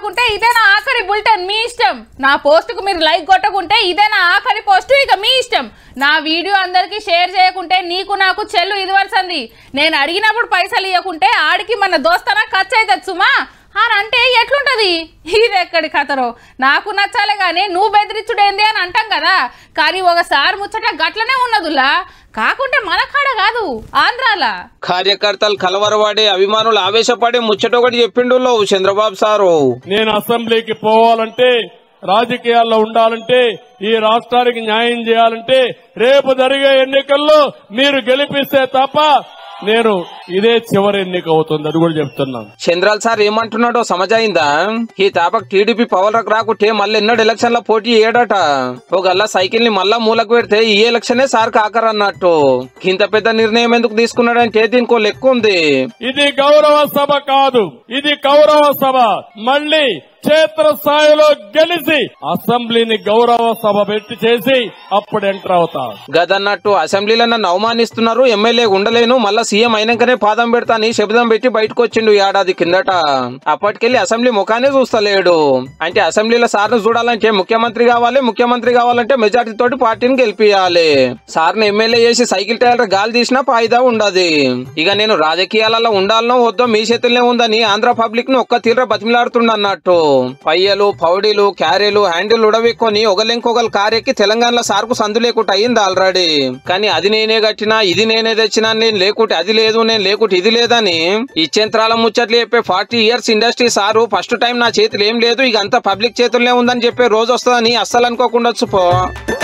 కొట్టకుంటే ఇదే నా ఆఖరి బులెటిన్ మీ ఇష్టం నా పోస్టుకు మీరు లైక్ కొట్టకుంటే ఇదే నా ఆఖరి పోస్టు ఇక మీ ఇష్టం నా వీడియో అందరికీ షేర్ చేయకుంటే నీకు నాకు చెల్లు ఇది వరసంది నేను అడిగినప్పుడు పైసలు ఇవ్వకుంటే ఆడికి మన దోస్తన ఖర్చు అవుతుంది సుమా అని అంటే ఎట్లుంటది ఇది ఎక్కడి కథరో నాకు నచ్చాలే కానీ నువ్వు బెదిరించుడేంది అని అంటాం కదా కానీ ఒకసారి ముచ్చట గట్లనే ఉన్నదులా కాకుంటే మన కాడ కాదు ఆంధ్రాలా కార్యకర్తలు కలవరవాడి అభిమానులు ఆవేశపడి ముచ్చటొకటి చెప్పిండు చంద్రబాబు సారు నేను అసెంబ్లీకి పోవాలంటే రాజకీయాల్లో ఉండాలంటే ఈ రాష్ట్రానికి న్యాయం చేయాలంటే రేపు జరిగే ఎన్నికల్లో మీరు గెలిపిస్తే తప్ప నేను ఇదే చివరి ఎన్నిక అవుతుంది అది కూడా చెప్తున్నాను చంద్రాల్ సార్ ఏమంటున్నాడో సమజైందా ఈ తాపక్ టీడీపీ పవర్ రాకుంటే మళ్ళీ ఎన్నడు ఎలక్షన్ లో పోటీ చేయడట ఒక గల్లా సైకిల్ ని మళ్ళా మూలకు పెడితే ఈ ఎలక్షనే సార్ కాకరన్నట్టు ఇంత పెద్ద నిర్ణయం ఎందుకు తీసుకున్నాడంటే దీనికో లెక్క ఉంది ఇది గౌరవ సభ కాదు ఇది కౌరవ సభ మళ్ళీ క్షేత్ర స్థాయిలో గెలిచి అసెంబ్లీని గౌరవ సభ పెట్టి చేసి అప్పుడు ఎంటర్ అవుతా గదన్నట్టు అసెంబ్లీలో నన్ను అవమానిస్తున్నారు ఎమ్మెల్యే ఉండలేను మళ్ళా సీఎం అయినాకనే పాదం పెడతా అని శబ్దం పెట్టి బయటకు వచ్చిండు ఈ ఏడాది కిందట అప్పటికెళ్లి అసెంబ్లీ ముఖానే చూస్తలేడు అంటే అసెంబ్లీలో సార్ను చూడాలంటే ముఖ్యమంత్రి కావాలి ముఖ్యమంత్రి కావాలంటే మెజార్టీ తోటి పార్టీని గెలిపియాలి సార్ని ఎమ్మెల్యే చేసి సైకిల్ టైర్ గాలి తీసినా ఫాయిదా ఉండదు ఇక నేను రాజకీయాలలో ఉండాలనో వద్దో మీ చేతుల్లో ఉందని ఆంధ్ర పబ్లిక్ ను ఒక్క తీవ్ర బతిమిలాడుతుండన్నట్టు పయ్యలు పౌడీలు క్యారీలు హ్యాండిల్ ఉడవెక్కొని ఒకలింకొకరు కారెక్కి తెలంగాణలో సార్కు సందు లేకుండా అయింది ఆల్రెడీ కానీ అది నేనే కట్టినా ఇది నేనే తెచ్చినా నేను లేకుంటే అది లేదు నేను లేకుంటే ఇది లేదని ఇచ్చేంత్రాల ముచ్చట్లు చెప్పే forty years industry sir first time నా చేతులు ఏం లేదు ఇక అంతా పబ్లిక్ చేతుల్లో ఉందని చెప్పే రోజు వస్తుందని అస్సలు అనుకోకుండా పో